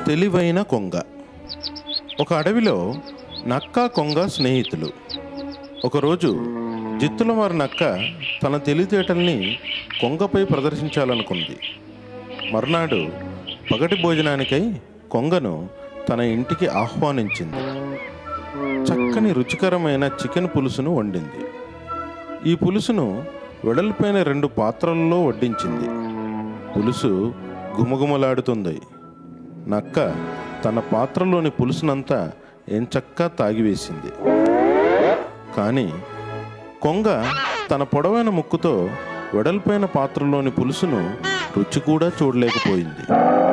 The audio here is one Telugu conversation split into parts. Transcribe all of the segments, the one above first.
తెలివైన కొంగ ఒక అడవిలో నక్క కొంగ స్నేహితులు ఒకరోజు జిత్తులవారి నక్క తన తెలివితేటల్ని కొంగపై ప్రదర్శించాలనుకుంది మర్నాడు పగటి భోజనానికై కొంగను తన ఇంటికి ఆహ్వానించింది చక్కని రుచికరమైన చికెన్ పులుసును వండింది ఈ పులుసును వెడల్పైన రెండు పాత్రల్లో వడ్డించింది పులుసు గుమగుమలాడుతుంది నక్క తన పాత్రలోని పులుసునంతా ఎంచక్కా తాగివేసింది కానీ కొంగ తన పొడవైన ముక్కుతో వెడల్పైన పాత్రలోని పులుసును రుచి కూడా చూడలేకపోయింది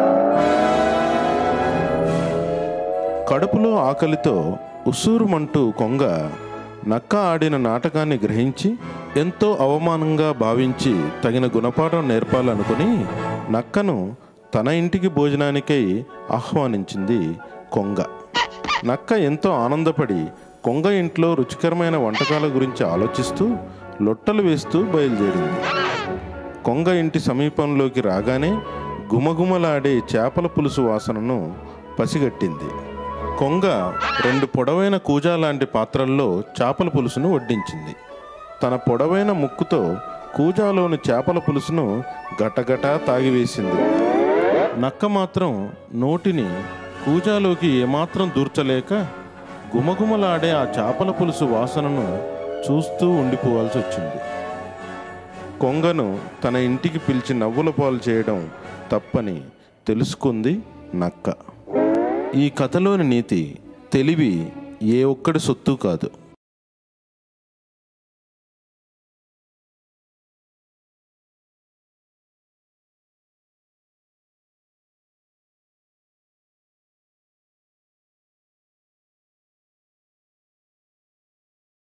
కడుపులో ఆకలితో ఉసూరుమంటూ కొంగ నక్క ఆడిన నాటకాన్ని గ్రహించి ఎంతో అవమానంగా భావించి తగిన గుణపాఠం నేర్పాలనుకుని నక్కను తన ఇంటికి భోజనానికై ఆహ్వానించింది కొంగ నక్క ఎంతో ఆనందపడి కొంగ ఇంట్లో రుచికరమైన వంటకాల గురించి ఆలోచిస్తూ లొట్టలు వేస్తూ బయలుదేరింది కొంగ ఇంటి సమీపంలోకి రాగానే గుమగుమలాడే చేపల పులుసు వాసనను పసిగట్టింది కొంగ రెండు పొడవైన కూజా లాంటి పాత్రల్లో చేపల పులుసును వడ్డించింది తన పొడవైన ముక్కుతో కూజాలోని చేపల పులుసును గటగటా తాగివేసింది నక్క మాత్రం నోటిని కూజాలోకి ఏమాత్రం దూర్చలేక గుమగుమలాడే ఆ చేపల పులుసు వాసనను చూస్తూ ఉండిపోవాల్సి వచ్చింది కొంగను తన ఇంటికి పిలిచి నవ్వుల పాలు చేయడం తప్పని తెలుసుకుంది నక్క ఈ కథలోని నీతి తెలివి ఏ ఒక్కడి సొత్తు కాదు